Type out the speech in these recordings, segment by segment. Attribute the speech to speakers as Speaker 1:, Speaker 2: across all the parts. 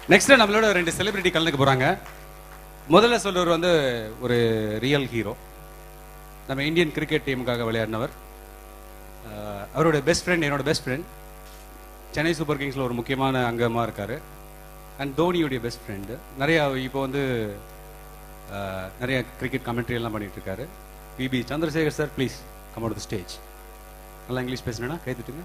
Speaker 1: Next நம்மளோட ரெண்டு celebrity கலந்துக்க போறாங்க முதல்ல சொல்றவர் வந்து ஒரு ரியல் ஹீரோ நம்ம இந்தியன் கிரிக்கெட் டீமுக்காக விளையாடினவர் அஹ், அவரோட பெஸ்ட் ஃப்ரெண்ட் என்னோட பெஸ்ட் ஃப்ரெண்ட் சென்னை சூப்பர் கிங்ஸ்ல ஒரு முக்கியமான அங்கமா இருக்காரு அண்ட் தோனியுடைய பெஸ்ட் ஃப்ரெண்டு நிறைய இப்போ வந்து அஹ், நிறைய கிரிக்கெட் கமெண்ட்ரி எல்லாம் பண்ணிட்டு இருக்காரு BB Chandrasekhar sir please come to stage நல்லா இங்கிலீஷ் பேசுனா கை தட்டுங்க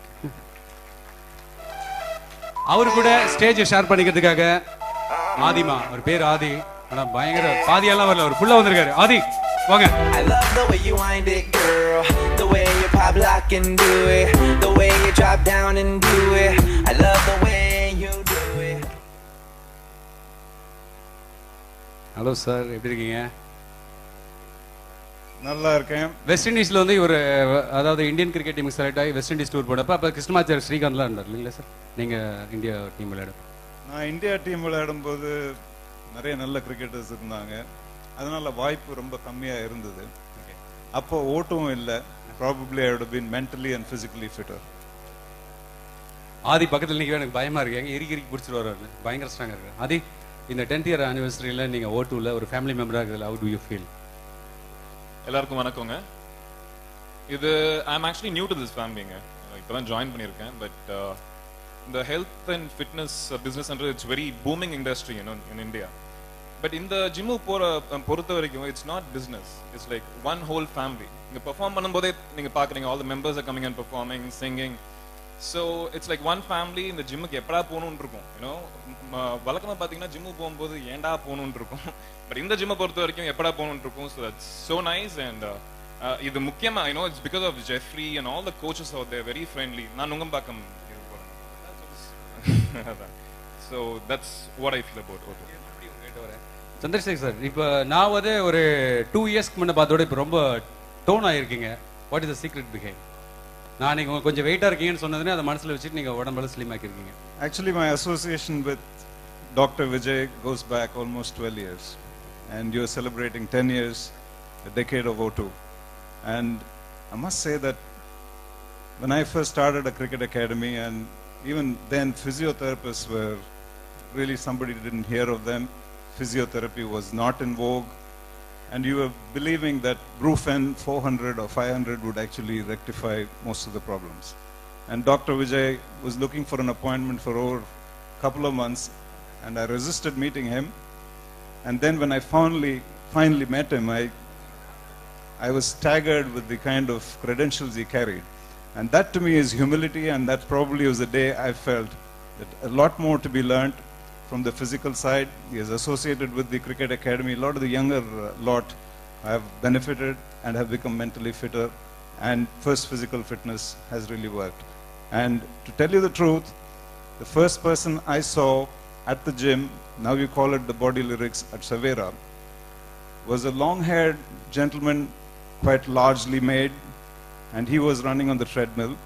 Speaker 1: அவரு கூட ஸ்டேஜ் ஷேர் பண்ணிக்கிறதுக்காக ஆதிமா அவர் பேர் ஆதி ஆனா பயங்கர பாதியெல்லாம் வரல அவர் ஃபுல்லா வந்திருக்காரு ஆதி வாங்க
Speaker 2: I love the way you wind it, girl. The way you pop, lock, and do it. The way you drop down and do it. I love the way you do it.
Speaker 1: Hello sir எப்படி இருக்கீங்க
Speaker 3: நல்லா இருக்கேன்
Speaker 1: West இண்டீஸ்ல வந்து இவர் அதாவது Indian cricket டீமுக்கு select ஆகி வெஸ்ட் இண்டீஸ் டூர் போனப்ப அப்ப கிருஷ்ணமாச்சார் ஸ்ரீகாந்த்லாம் இருந்தார் இல்லைங்களா சார் நீங்க இந்தியா டீம் விளையாட
Speaker 3: நான் இந்தியா டீம் விளையாடும்போது நிறைய நல்ல கிரிக்கெட்டர்ஸ் இருந்தாங்க அதனால வாய்ப்பு ரொம்ப கம்மியா இருந்தது அப்போ ஓட்டும் இல்லை probably I would been mentally and physically fitter
Speaker 1: ஆதி பக்கத்துல நிக்க எனக்கு பயமா இருக்கு எங்க இறுக்கி இறுக்கி பிடிச்சிட்டு வர்றாரு பயங்கர ஸ்ட்ராங்கா இருக்கு ஆதி இந்த டென்த் இயர் ஆனிவர்சரியில நீங்க ஓட்டுல ஒரு ஃபேமிலி மெம்பரா இருக்குதுல ஹவு டு யூ ஃபீல்
Speaker 4: எல்லாருக்கும் வணக்கங்க இது I am actually new to this ஃபேமிலிங்க இப்போதான் ஜாயின் பண்ணியிருக்கேன் பட் இந்த ஹெல்த் அண்ட் ஃபிட்னஸ் பிஸ்னஸ்ன்றது it's very booming industry in India but இந்த ஜிம்மு போற அஹ், பொறுத்த வரைக்கும் it's not business it's like one whole family இங்க பெர்ஃபார்ம் பண்ணும்போதே நீங்க பாக்குறீங்க all the members are coming and performing singing so it's like one family இந்த ஜிம்முக்கு எப்படா போகணும்னு இருக்கும் யூனோ வழக்கமாக பார்த்தீங்கன்னா ஜிம்முக்கு போகும்போது ஏன்டா போகணும்னு இருக்கும் பட் இந்த ஜிம்மை பொறுத்த வரைக்கும் எப்படா போகணும்னு இருக்கும் so that's so nice and இது முக்கியமா you know it's because of Jeffrey and all the coaches are there very friendly நான் Nungambakkam so that's what I feel about okay
Speaker 1: Chandrasekhar sir இப்போ நான் வந்து ஒரு டூ இயர்ஸ்க்கு முன்ன பார்த்தோட இப்போ ரொம்ப டோன் ஆயிருக்கீங்க what is the secret behind நான் நீங்க கொஞ்சம் வெயிட்டா இருக்கீங்கன்னு சொன்னதுனே அதை மனசுல வச்சுட்டு நீங்க உடம்பெல்லாம் ஸ்லிம் ஆக்கிருக்கீங்க
Speaker 3: Actually, my association with Dr. Vijay goes back almost 12 years. And you're celebrating 10 years, a decade of O2. And I must say that when I first started a cricket academy, and even then physiotherapists were really somebody didn't hear of them. Physiotherapy was not in vogue. And you were believing that Brufen 400 or 500 would actually rectify most of the problems. And Dr. Vijay was looking for an appointment for over a couple of months, and I resisted meeting him. And then when I finally finally met him, I I was staggered with the kind of credentials he carried. And that to me is humility, and that probably was the day I felt that a lot more to be learned from the physical side. He is associated with the Cricket Academy. A lot of the younger uh, lot have benefited and have become mentally fitter, and first physical fitness has really worked. And to tell you the truth, the first person I saw at the gym, now you call it the body lyrics at Savera, was a long haired gentleman, quite largely made, and he was running on the treadmill.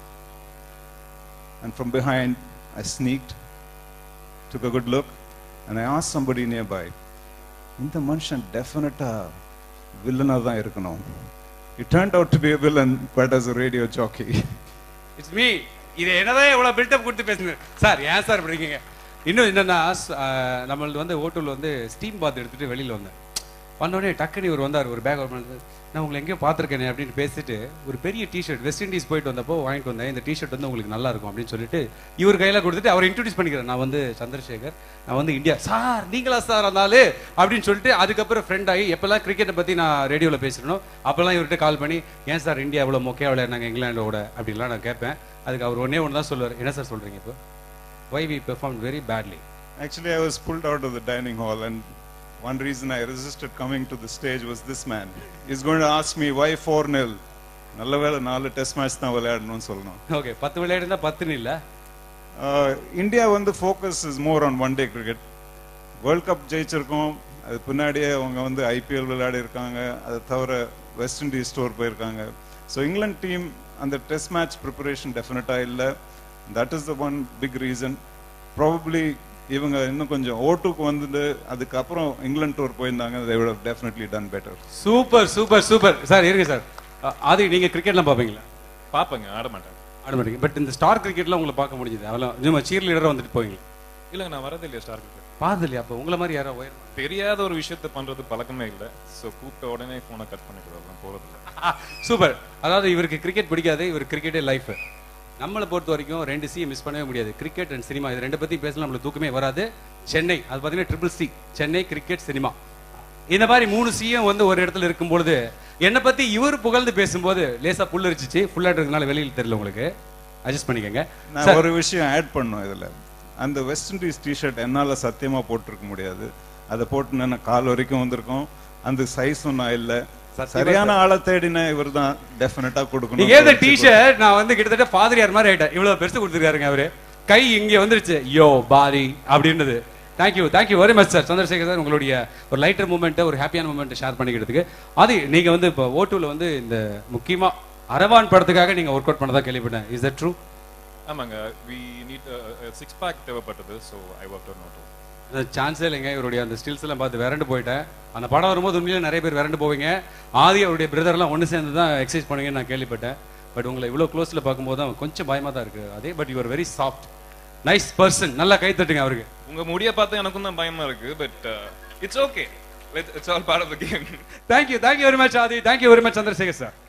Speaker 3: And from behind, I sneaked, took a good look, and I asked somebody nearby, இந்த மனுஷன் டெஃபினட்டா வில்லனாக தான் இருக்கணும் it turned out to be a villain but as a radio jockey
Speaker 1: it's me இது என்னதான் எவ்வளவு build up கொடுத்து பேசுங்க சார் ஏன் சார் இப்படி இருக்கீங்க இன்னும் என்னன்னா ஸ்- ஆஹ், நம்மளது வந்து ஹோட்டல் வந்து ஸ்டீம் பாத் எடுத்துட்டு வெளியில வந்தேன் வந்தோடனே டக்குனு இவர் வந்தார் ஒரு பேக் நான் உங்களை எங்கேயோ பார்த்துருக்கேனே அப்படின்னு பேசிட்டு ஒரு பெரிய டிஷர்ட் வெஸ்ட் இண்டீஸ் போயிட்டு வந்தப்போ வாங்கிட்டு வந்தேன் இந்த டிஷர்ட் வந்து உங்களுக்கு நல்லா இருக்கும் அப்படின்னு சொல்லிட்டு இவர் கையில கொடுத்துட்டு அவர் இன்ட்ரடியூஸ் பண்ணிக்கிறேன் நான் வந்து சந்திரசேகர் நான் வந்து இந்தியா சார் நீங்களா சார் இருந்தாலும் அப்படின்னு சொல்லிட்டு அதுக்கப்புறம் ஃப்ரெண்ட் ஆகி எப்பெல்லாம் கிரிக்கெட்டை பத்தி நான் ரேடியோவில் பேசுறேனோ அப்பெல்லாம் இவர்கிட்ட கால் பண்ணி ஏன் சார் இந்தியா இவ்வளோ மொக்கையா விளையாடுனாங்க இங்கிலாண்டோட அப்படின்லாம் நான் கேட்பேன் அதுக்கு அவர் ஒன்னே ஒன்று தான் சொல்லுவார் என்ன சார் சொல்றீங்க இப்போ why we perform very badly
Speaker 3: Actually, I was pulled out of the dining hall, and one reason I resisted coming to the stage was this man. He's going to ask me why 4 0. நல்ல வேளை நாலு test match தான் விளையாடணும்னு சொல்லணும்
Speaker 1: okay பத்து விளையாடு இருந்தால் பத்துன்னு இல்லை
Speaker 3: இந்தியா வந்து focus is more on one day cricket world cup ஜெயிச்சிருக்கோம் அது பின்னாடியே அவங்க வந்து ஐபிஎல் விளையாடி இருக்காங்க அதை தவிர வெஸ்ட் இண்டீஸ் டூர் போயிருக்காங்க ஸோ இங்கிலாந்து டீம் அந்த டெஸ்ட் மேட்ச் ப்ரிப்பரேஷன் டெஃபினட்டாக இல்லை that is the one big reason probably இவங்க இன்னும் கொஞ்சம் ஓட்டுக்கு வந்துட்டு அதுக்கப்புறம் இங்கிலாந்து டூர் போயிருந்தாங்க they would have definitely done better
Speaker 1: super super super sir இருங்க சார் அது நீங்க கிரிக்கெட்லாம் பார்ப்பீங்களா
Speaker 4: பார்ப்பேங்க ஆட மாட்டேன்
Speaker 1: ஆட மாட்டீங்க பட் இந்த ஸ்டார் கிரிக்கெட்ல உங்களை பார்க்க முடிஞ்சது அதெல்லாம் சும்மா சீர் லீடராக வந்துட்டு போவீங்க
Speaker 4: இல்லைங்க நான் வரது இல்லையா ஸ்டார் கிரிக்கெட்
Speaker 1: பார்த்தது இல்லையா அப்போ உங்களை மாதிரி யாரோ உயரம்
Speaker 4: தெரியாத ஒரு விஷயத்த பண்றது பழக்கமே இல்லை ஸோ கூப்பிட்ட உடனே ஃபோனை கட் பண்ணிக்கிறது போறது இல்லை
Speaker 1: சூப்பர் அதாவது இவருக்கு கிரிக்கெட் பிடிக்காது இவர் கிரிக்கெட்டே லைஃப் நம்மளை பொறுத்த வரைக்கும் ரெண்டு சி மிஸ் பண்ணவே முடியாது கிரிக்கெட் அண்ட் சினிமா இது ரெண்டு பத்தி பேசலாம் நம்மளுக்கு தூக்கமே வராது சென்னை அது பார்த்தீங்கன்னா triple C Chennai cricket cinema இந்த மாதிரி மூணு சியும் வந்து ஒரு இடத்துல இருக்கும் பொழுது என்னை பத்தி இவர் புகழ்ந்து பேசும்போது லேசா புல்லரிச்சிச்சு ஃபுல்லா இருக்கிறதுனால வெளியில் தெரியல உங்களுக்கு அட்ஜஸ்ட் பண்ணிக்கங்க
Speaker 3: நான் ஒரு விஷயம் ஆட் பண்ணோம் இதுல அந்த வெஸ்ட் இண்டீஸ் டிஷர்ட் என்னால சத்தியமா போட்டிருக்க முடியாது அதை போட்டு நான் கால் வரைக்கும் வந்திருக்கோம் அந்த சைஸும் நான் இல்ல
Speaker 1: சத்தியமா
Speaker 3: சரியான ஆளை தேடின இவர் தான் டெஃபினட்டா
Speaker 1: நீங்க ஏந்த
Speaker 3: கொடுக்கணும்
Speaker 1: டிஷர்ட் நான் வந்து கிட்டத்தட்ட ஃபாதரியார் மாதிரி ஆயிட்டேன் இவ்வளவு பெருசு கொடுத்துருக்காருங்க அவரு கை இங்க வந்துருச்சு யோ பாரி அப்படின்றது thank you thank you very much sir Chandrasekhar sir உங்களுடைய ஒரு லைட்டர் மூமெண்ட்டை ஒரு ஹாப்பியான மூமெண்ட்டை ஷேர் பண்ணிக்கிறதுக்கு அது நீங்க வந்து இப்போ ஓட்டூல வந்து இந்த முக்கியமா அரவான் படத்துக்காக நீங்க ஒர்க் அவுட் பண்ணதா கேள்விப்பட்டேன் இஸ் தட் ட்ரூ
Speaker 4: ஆமாங்க வி நீட் சிக்ஸ் பேக் தேவைப்பட்டது ஸோ ஐ ஒர்க் அவுட் நோட்
Speaker 1: சான்ஸே இல்லைங்க இவருடைய அந்த ஸ்டில்ஸ் எல்லாம் பார்த்து விரண்டு போயிட்டேன் அந்த படம் வரும்போது உண்மையிலே நிறைய பேர் விரண்டு போவீங்க ஆதி அவருடைய பிரதர் எல்லாம் ஒன்று சேர்ந்து தான் எக்ஸசைஸ் பண்ணுவீங்கன்னு நான் கேள்விப்பட்டேன் பட் உங்களை இவ்வளோ க்ளோஸில் பார்க்கும்போது தான் கொஞ்சம் பயமா தான் இருக்கு அதே but you are very soft nice person நல்லா கை தட்டுங்க அவருக்கு
Speaker 4: உங்க முடிய பார்த்து எனக்கும் தான் பயமா இருக்கு but it's okay it's all part of the game
Speaker 1: thank you thank you very much Aadhi thank you very much Chandrasekhar sir